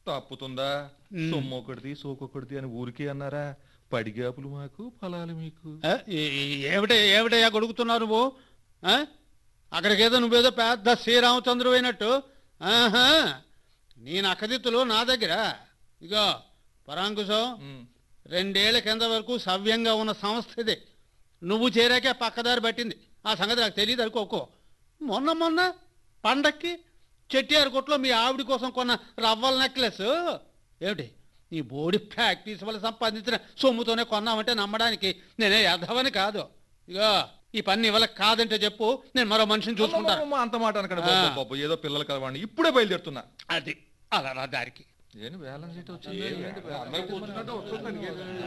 తప్పుతుందా సొమ్ము ఒకటిది సోకొకటిది అని ఊరికే అన్నారా పడిగాపులు మాకు ఫలాలు మీకు ఏ, ఏ- ఏ- ఏమిటి ఏమిటయ్యా గొడుగుతున్నావు నువ్వు ఆ? అక్కడికేదో నువ్వేదో పెద్ద శ్రీరామచంద్రు అయినట్టు ఆహా నేను అక్కదిత్తులు నా దగ్గర ఇగో పరాంకుశం ఉమ్. రెండేళ్ల కింద వరకు సవ్యంగా ఉన్న సంస్థ ఇది నువ్వు చేరాకే పక్కదారి పట్టింది ఆ సంగతి నాకు తెలియదు అనుకోకో మొన్న మొన్న పండక్కి చెట్టియారు కొట్లో మీ ఆవిడ కోసం కొన్న రవ్వల నెక్లెస్ ఏమిటి నీ బోడి ప్రాక్టీస్ వల్ల సంపాదించిన సొమ్ముతోనే కొన్నామంటే నమ్మడానికి నేనే యథవని కాదు ఇగో ఈ పని ఇవాళ కాదంటే చెప్పు నేను మరో మనిషిని చూసుకుంటాను అమ్మమ్మమ్మ, అంత మాట అనకండి ఆ. బాబు, బాబు ఏదో పిల్లలు కలవాడిని ఇప్పుడే బయలుదేరుతున్నా అది అలా రా దారికి ఏంటి బ్యాలెన్స్ షీట్ వచ్చింది ఏంటి అందరూ కూర్చున్నట్టు వస్తుందండి.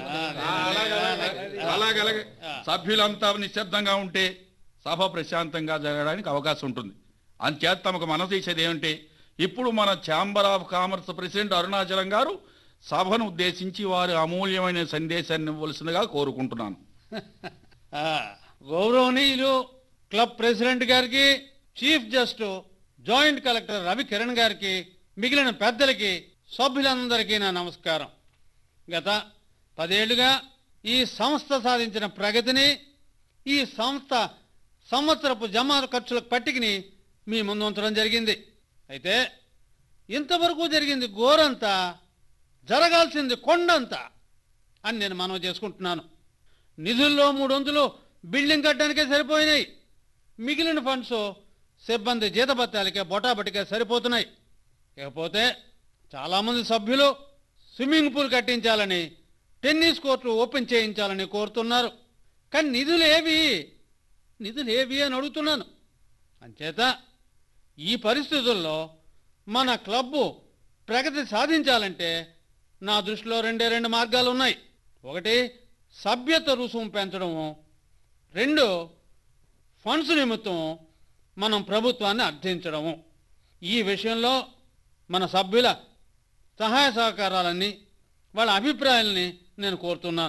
అలాగే అలాగే సభ్యులంతా నిశ్శబ్దంగా ఉంటే సభ ప్రశాంతంగా జరగడానికి అవకాశం ఉంటుంది అంచేత తమకు మనసు ఇచ్చేది ఏమంటే ఇప్పుడు మన chamber of commerce president Arunachalam garu సభను ఉద్దేశించి వారి అమూల్యమైన సందేశాన్ని ఇవ్వవలసిందిగా కోరుకుంటున్నాను ఆ, గౌరవనీయులు క్లబ్ ప్రెసిడెంట్ గారికి chief just joint collector Ravi Kiran గారికి మిగిలిన పెద్దలకి సభ్యులందరికీ నా నమస్కారం గత పదేళ్లుగా ఈ సంస్థ సాధించిన ప్రగతిని ఈ సంస్థ సంవత్సరపు జమా ఖర్చుల పట్టికని మీ ముందు ఉంచడం జరిగింది అయితే ఇంతవరకు జరిగింది గోరంతా జరగాల్సింది కొండంతా అని నేను మనవి చేసుకుంటున్నాను నిధుల్లో మూడొంతులు బిల్డింగ్ కట్టడానికే సరిపోయినాయి మిగిలిన ఫండ్స్ సిబ్బంది జీతభత్యాలకే బొటాబటికే సరిపోతున్నాయి ఇకపోతే చాలామంది సభ్యులు స్విమ్మింగ్ పూల్ కట్టించాలని టెన్నిస్ కోర్టు ఓపెన్ చేయించాలని కోరుతున్నారు కానీ నిధులు ఏవి నిధులు ఏవి అని అడుగుతున్నాను అంచేత ఈ పరిస్థితుల్లో మన క్లబ్బు ప్రగతి సాధించాలంటే నా దృష్టిలో రెండే రెండు మార్గాలు ఉన్నాయి ఒకటి సభ్యత రుసుము పెంచడము రెండు ఫండ్స్ నిమిత్తం మనం ప్రభుత్వాన్ని అర్థించడము ఈ విషయంలో మన సభ్యుల సహాయ సహకారాలన్నీ వాళ్ళ అభిప్రాయాలని నేను కోరుతున్నాను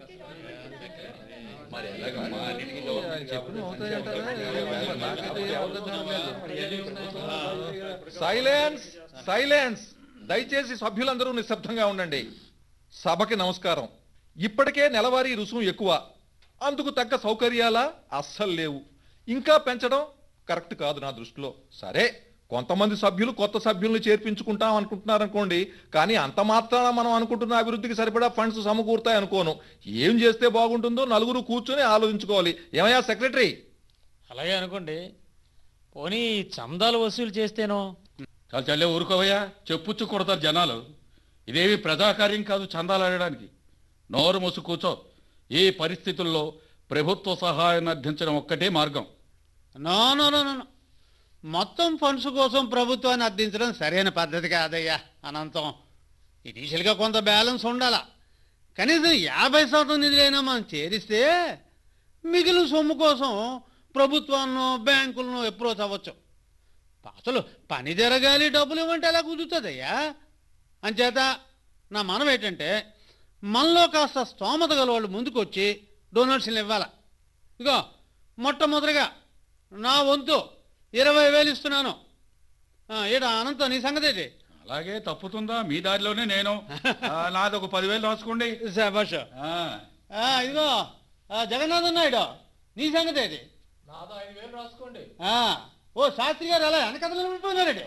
సైలెన్స్ సైలెన్స్ దయచేసి సభ్యులందరూ నిశ్శబ్దంగా ఉండండి సభకి నమస్కారం ఇప్పటికే నెలవారీ రుసుము ఎక్కువ అందుకు తగ్గ సౌకర్యాలా అస్సలు లేవు ఇంకా పెంచడం కరెక్ట్ కాదు నా దృష్టిలో సరే కొంతమంది సభ్యులు కొత్త సభ్యుల్ని చేర్పించుకుంటాం అనుకుంటున్నారనుకోండి కానీ అంత మాత్రాన మనం అనుకుంటున్న అభివృద్ధికి సరిపడా ఫండ్స్ సమకూరుతాయి అనుకోను ఏం చేస్తే బాగుంటుందో నలుగురు కూర్చొని ఆలోచించుకోవాలి ఏమయ్యా సెక్రటరీ అలాగే అనుకోండి పోనీ చందాలు వసూలు చేస్తేనో చాలా చల్లే ఊరుకోవయ్యా చెప్పుచ్చు కొడతారు జనాలు ఇదేమి ప్రజాకార్యం కాదు చందాలు ఆడడానికి నోరు మూసు కూర్చో ఈ పరిస్థితుల్లో ప్రభుత్వ సహాయాన్ని అర్థించడం ఒక్కటే మార్గం no no no no, no. మొత్తం ఫండ్స్ కోసం ప్రభుత్వాన్ని అర్థించడం సరైన పద్ధతి కాదయ్యా అనంతం ఇనీషియల్గా కొంత బ్యాలెన్స్ ఉండాలా కనీసం యాభై శాతం నిధులైనా మనం చేరిస్తే మిగిలిన సొమ్ము కోసం ప్రభుత్వాలను బ్యాంకులను అప్రోచ్ అవ్వచ్చు అసలు పని జరగాలి డబ్బులు ఇవ్వంటే ఎలా కుదురుతుందయ్యా అంచేత నా మనం ఏంటంటే మనలో కాస్త స్తోమత గల వాళ్ళు ముందుకు వచ్చి డొనేషన్లు ఇవ్వాల ఇగో మొట్టమొదటిగా నా వంతు ఇరవై వేలు ఇస్తున్నాను ఆ, ఏడా అనంతం నీ సంగతి ఏంటి అలాగే తప్పుతుందా మీ దారిలోనే నేను ఆ, నాది ఒక పదివేలు రాసుకోండి శభాష్ ఆ, ఆ, ఇదిగో ఆ, జగన్నాథన్ నాయుడు నీ సంగతి ఏంటి నాదో ఐదు వేలు రాసుకోండి ఆ, ఓ శాస్త్రి గారు అలా వెనకథలు ఉండిపోయినారండి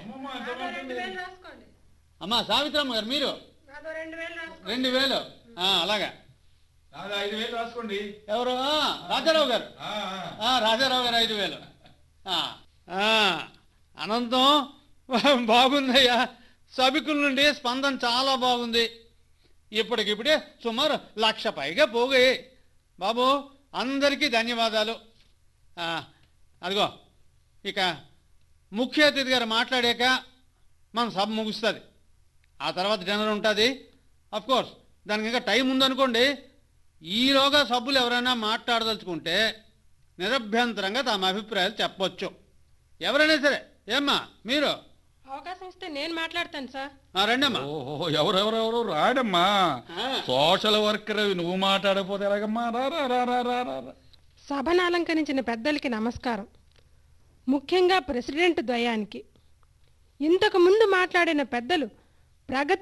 రాసుకోండి అమ్మా సావిత్రమ్మ గారు మీరు నాదో రెండు వేలు రాసుకోండి రెండు వేలు ఆ, అలాగా నాది ఐదు వేలు రాసుకోండి ఎవరు ఆ, రాజారావు గారు ఆ, ఆ. ఆ, రాజారావు గారు ఐదు వేలు ఆ, ఆ, అనంతం బాగుందయ్యా సభికుల నుండి స్పందన చాలా బాగుంది ఇప్పటికిప్పుడే సుమారు లక్ష పైగా పోగాయి బాబు అందరికీ ధన్యవాదాలు ఆ, అదిగో ఇక ముఖ్య అతిథి గారు మాట్లాడాక మన సభ ముగుస్తుంది ఆ తర్వాత డిన్నర్ ఉంటుంది కోర్స్ దానికి ఇంకా టైం ఉందనుకోండి ఈలోగా సభ్యులు ఎవరైనా మాట్లాడదలుచుకుంటే నిరభ్యంతరంగా తమ అభిప్రాయాలు చెప్పొచ్చు ఎవరైనా సరే ఏమ్మా మీరు అవకాశం ఇస్తే నేను మాట్లాడతాను సార్ ఆ, రండమ్మా ఓహో ఎవరెవరెవరు రాడమ్మా ఆ. సోషల్ వర్కర్ నువ్వు మాట్లాడకపోతే ఎలాగమ్మా రా రా రా రా రా రా రా. సభను అలంకరించిన పెద్దలకి నమస్కారం ముఖ్యంగా ప్రెసిడెంట్ ద్వయానికి ఇంతకు ముందు మాట్లాడిన పెద్దలు ప్రగతి